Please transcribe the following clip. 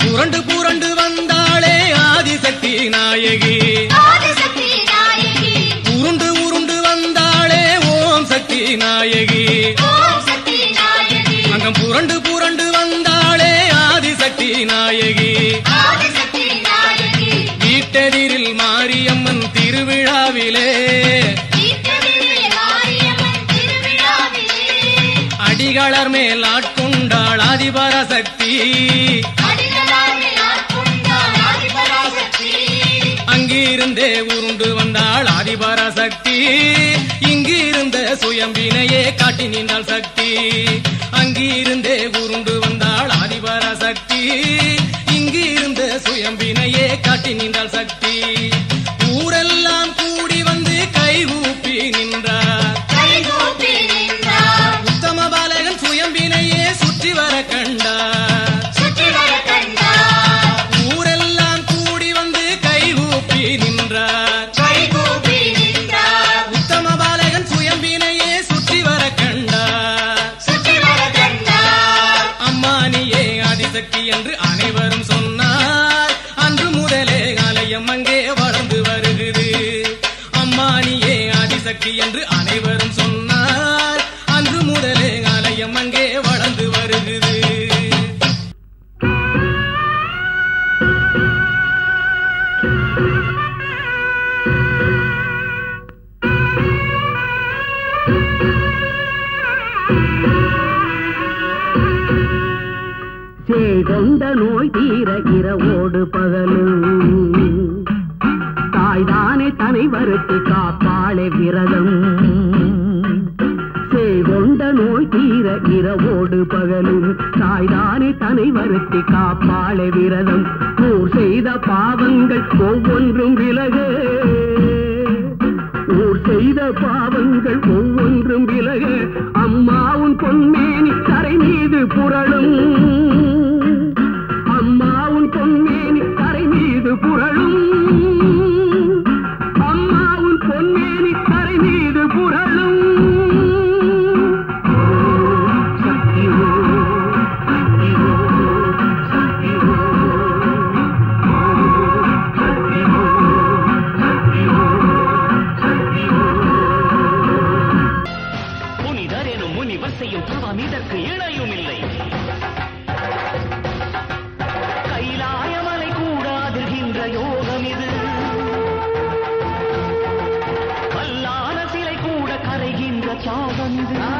புரண்டு புரண்டு வந்தாளே ஆதிசக்தி நாயகி ஆதிசக்தி நாயகி உருண்டு உருண்டு வந்தாளே ஓம் சக்தி நாயகி ஓம் சக்தி நாயகி அங்கம் புரண்டு புரண்டு வந்தாளே ஆதிசக்தி நாயகி ஆதிசக்தி நாயகி வீட்டெதிரில் மாரியம்மன் திருவிழாவிலே வீட்டெதிரே மாரியம்மன் திருவிழாவிலே அடிகளர் மேல் ஆட்கொண்டாள் ஆதிபராசக்தி அடிகளாலே ஆட்கொண்டாள் ஆதிபராசக்தி அங்கிருந்தே உருண்டு வந்தாள் ஆதிபராசக்தி இங்கிருந்த சுயம்பினையே காட்டி நின்றாள் சக்தி அங்கிருந்தே உருண்டு வந்தாள் ஆதிபராசக்தி இங்கிருந்த சுயம்பினையே காட்டி நின்றாள் சக்தி ஊரெல்லாம் கூடி வந்து கை ஊப்பி நின்றார் கைகூப்பி நின்றார் உத்தம பாலகன் சுயம்பினையே சுற்றி வர கண்டார் சுற்றி வர கண்டார் ஊரெல்லாம் கூடி வந்து கை ஊப்பி நின்றார் கைகூப்பி நின்றார் உத்தம பாலகன் சுயம்பினையே சுற்றி வர கண்டார் சுற்றி வர கண்டார் அம்மானியே ஆதிசக்தி என்று அனைவரும் சொன்னார் அன்று முதலே ஆலயம் அங்கே வளர்ந்து வருகிறது அம்மானியே ஆதிசக்தி என்று அனைவரும் சொன்னார் அன்று முதலே ஆலயம் அங்கே வளர்ந்து வருகிறது செய்கொண்ட நோய் தீர இரவோடு பகலும் தாய்தானே தனை வருத்தி காப்பாளே விரதம் செய்கொண்ட நோய் தீர இரவோடு பகலும் தாய்தானே தனை வருத்தி காப்பாளே விரதம் ஊர் செய்த பாவங்கள் ஒவ்வொன்றும் விலக ஊர் செய்த பாவங்கள் ஒவ்வொன்றும் விலக அம்மாவும் பொன்மேனி கரை மீது புரளும் அம்மாவும் பொன்மேனி கரை மீது புரளும் அம்மாவும் பொன்மேனி கரை மீது புரளும் ஓம் சக்தி ஓம் சக்தி ஓம் சக்தி ஓம் ஓம் சக்தி ஓம் சக்தி ஓம் சக்தி ஓம் புனிதர் எனும் முனிவர் செய்யும் தவம் இதற்கு இணையும் இல்லை கைலாயமலை கூடாதுகின்ற யோகம் இது கல்லான சிலை கூட கரைகின்ற சாகம் இது